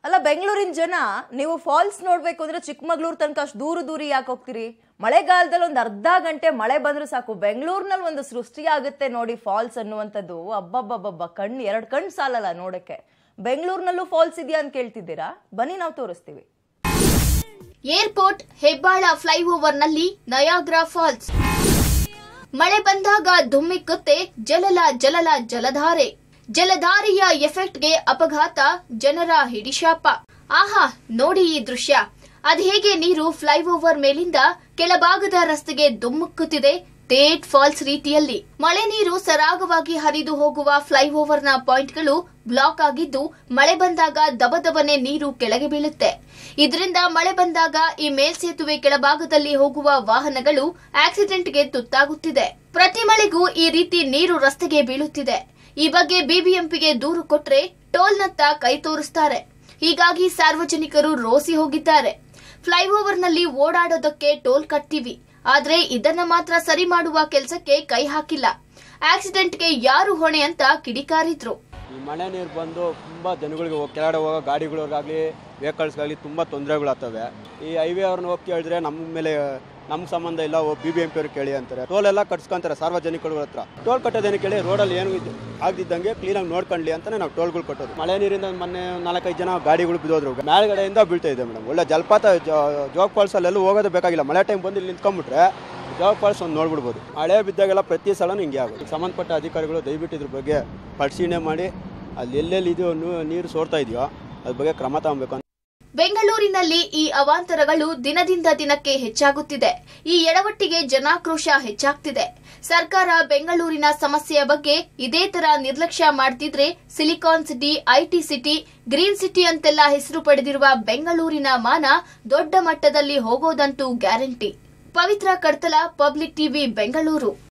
ಅಲ್ಲ ಬೆಂಗಳೂರಿನ ಜನ ನೀವು ಫಾಲ್ಸ್ ನೋಡ್ಬೇಕು ಅಂದ್ರೆ ಚಿಕ್ಕಮಗಳೂರು ತನಕ ಅಷ್ಟು ದೂರ ದೂರ ಯಾಕೆ ಹೋಗ್ತೀರಿ ಮಳೆಗಾಲದಲ್ಲಿ ಒಂದು ಅರ್ಧ ಗಂಟೆ ಮಳೆ ಬಂದ್ರೆ ಸಾಕು ಬೆಂಗಳೂರಿನಲ್ಲಿ ಒಂದು ಸೃಷ್ಟಿ ಆಗುತ್ತೆ ನೋಡಿ ಫಾಲ್ಸ್ ಅನ್ನುವಂಥದ್ದು ಅಬ್ಬಬ್ಬಬ್ಬಬ್ಬ ಕಣ್ಣು ಎರಡು ಕಣ್ಣು ಸಾಲಲ್ಲ ನೋಡಕ್ಕೆ ಬೆಂಗಳೂರಿನಲ್ಲೂ ಫಾಲ್ಸ್ ಇದೆಯಾ ಅಂತ ಕೇಳ್ತಿದ್ದೀರಾ ಬನ್ನಿ ನಾವು ತೋರಿಸ್ತೀವಿ ಏರ್ಪೋರ್ಟ್ ಹೆಬ್ಬಾಳ ಫ್ಲೈಓವರ್ನಲ್ಲಿ ನಯಾಗ್ರಾ ಫಾಲ್ಸ್ ಮಳೆ ಬಂದಾಗ ಧುಮ್ಮಿಕ್ಕುತ್ತೆ ಜಲಲ ಜಲಲ ಜಲಧಾರೆ ಜಲಧಾರೆಯ ಎಫೆಕ್ಟ್ಗೆ ಅಪಘಾತ ಜನರ ಹಿಡಿಶಾಪ ಆಹಾ ನೋಡಿ ಈ ದೃಶ್ಯ ಅದ್ ಹೇಗೆ ನೀರು ಫ್ಲೈಓವರ್ ಮೇಲಿಂದ ಕೆಳಭಾಗದ ರಸ್ತೆಗೆ ಧುಮ್ಮುಕ್ಕುತ್ತಿದೆ ತೇಟ್ ಫಾಲ್ಸ್ ರೀತಿಯಲ್ಲಿ ಮಳೆ ನೀರು ಸರಾಗವಾಗಿ ಹರಿದು ಹೋಗುವ ಫ್ಲೈಓವರ್ನ ಪಾಯಿಂಟ್ಗಳು ಬ್ಲಾಕ್ ಆಗಿದ್ದು ಮಳೆ ಬಂದಾಗ ದಬದಬನೆ ನೀರು ಕೆಳಗೆ ಬೀಳುತ್ತೆ ಇದರಿಂದ ಮಳೆ ಬಂದಾಗ ಈ ಮೇಲ್ಸೇತುವೆ ಕೆಳಭಾಗದಲ್ಲಿ ಹೋಗುವ ವಾಹನಗಳು ಆಕ್ಸಿಡೆಂಟ್ಗೆ ತುತ್ತಾಗುತ್ತಿದೆ ಪ್ರತಿ ಮಳೆಗೂ ಈ ರೀತಿ ನೀರು ರಸ್ತೆಗೆ ಬೀಳುತ್ತಿದೆ ಈ ಬಗ್ಗೆ ಬಿಬಿಎಂಪಿಗೆ ದೂರು ಕೊಟ್ರೆ ಟೋಲ್ನತ್ತ ಕೈ ತೋರಿಸ್ತಾರೆ ಹೀಗಾಗಿ ಸಾರ್ವಜನಿಕರು ರೋಸಿ ಹೋಗಿದ್ದಾರೆ ಫ್ಲೈಓವರ್ನಲ್ಲಿ ಓಡಾಡೋದಕ್ಕೆ ಟೋಲ್ ಕಟ್ತೀವಿ ಆದ್ರೆ ಇದನ್ನ ಮಾತ್ರ ಸರಿ ಮಾಡುವ ಕೆಲಸಕ್ಕೆ ಕೈ ಹಾಕಿಲ್ಲ ಆಕ್ಸಿಡೆಂಟ್ಗೆ ಯಾರು ಹೊಣೆ ಅಂತ ಕಿಡಿಕಾರಿದ್ರು ಈ ಮಳೆ ನೀರು ಬಂದು ತುಂಬ ಜನಗಳಿಗೆ ಹೋಗಿ ಕೆಳಗಡೆ ಹೋಗೋ ಗಾಡಿಗಳಿಗಾಗಲಿ ವೆಹಿಕಲ್ಸ್ಗಾಗಲಿ ತುಂಬ ತೊಂದರೆಗಳಾಗ್ತವೆ ಈ ಹೈವೇ ಅವ್ರನ್ನ ಹೋಗಿ ಕೇಳಿದ್ರೆ ನಮ್ಮ ಮೇಲೆ ನಮ್ಮ ಸಂಬಂಧ ಇಲ್ಲ ಬಿ ಬಿ ಎಂ ಪಿ ಅವ್ರು ಕೇಳಿ ಅಂತಾರೆ ಟೋಲ್ ಎಲ್ಲ ಕಟ್ಸ್ಕೊಂತಾರೆ ಸಾರ್ವಜನಿಕರ ಹತ್ರ ಟೋಲ್ ಕಟ್ಟೋದೇನು ಕೇಳಿ ರೋಡಲ್ಲಿ ಏನು ಇದು ಆಗ್ದಿದ್ದಂಗೆ ಕ್ಲೀನಾಗಿ ನೋಡ್ಕೊಳ್ಳಿ ಅಂತಾನೆ ನಾವು ಟೋಲ್ಗಳು ಕಟ್ಟೋದು ಮಳೆ ನೀರಿಂದ ಮೊನ್ನೆ ನಾಲ್ಕೈದು ಜನ ಗಾಡಿಗಳು ಬಿದ್ದೋದ್ರು ಮೇಲ್ಗಡೆಯಿಂದ ಬೀಳ್ತಾ ಇದೆ ಮೇಡಮ್ ಒಳ್ಳೆ ಜಲಪಾತ ಜ- ಜೋಗ್ ಫಾಲ್ಸಲ್ಲೆಲ್ಲೂ ಹೋಗೋದು ಬೇಕಾಗಿಲ್ಲ ಮಳೆ ಟೈಮ್ ಬಂದು ಇಲ್ಲಿ ನಿಂತ್ಕೊಂಡ್ಬಿಟ್ರೆ ಜೋಗ್ ಫಾಲ್ಸ್ ಒಂದು ನೋಡ್ಬಿಡ್ಬೋದು ಮಳೆ ಬಿದ್ದಾಗೆಲ್ಲ ಪ್ರತಿ ಸಲನೂ ಹಿಂಗೆ ಆಗೋದು ಸಂಬಂಧಪಟ್ಟ ಅಧಿಕಾರಿಗಳು ದಯವಿಟ್ಟು ಇದ್ರ ಬಗ್ಗೆ ಪರಿಶೀಲನೆ ಮಾಡಿ ಅಲ್ಲಿ ಎಲ್ಲೆಲ್ಲಿ ಇದು ನೂ- ನೀರು ಸೋರ್ತಾ ಇದೆಯೋ ಅದ್ರ ಬಗ್ಗೆ ಕ್ರಮ ತಗೊಬೇಕು ಅಂತ ಬೆಂಗಳೂರಿನಲ್ಲಿ ಈ ಅವಾಂತರಗಳು ದಿನದಿಂದ ದಿನಕ್ಕೆ ಹೆಚ್ಚಾಗುತ್ತಿದೆ ಈ ಎಡವಟ್ಟಿಗೆ ಜನಾಕ್ರೋಶ ಹೆಚ್ಚಾಗ್ತಿದೆ ಸರ್ಕಾರ ಬೆಂಗಳೂರಿನ ಸಮಸ್ಯೆಯ ಬಗ್ಗೆ ಇದೇ ತರ ನಿರ್ಲಕ್ಷ್ಯ ಮಾಡ್ತಿದ್ರೆ silicon city IT city green city ಅಂತೆಲ್ಲ ಹೆಸರು ಪಡೆದಿರುವ ಬೆಂಗಳೂರಿನ ಮಾನ ದೊಡ್ಡ ಮಟ್ಟದಲ್ಲಿ ಹೋಗೋದಂತೂ guarantee Pavitra Kadtala public TV Bengaluru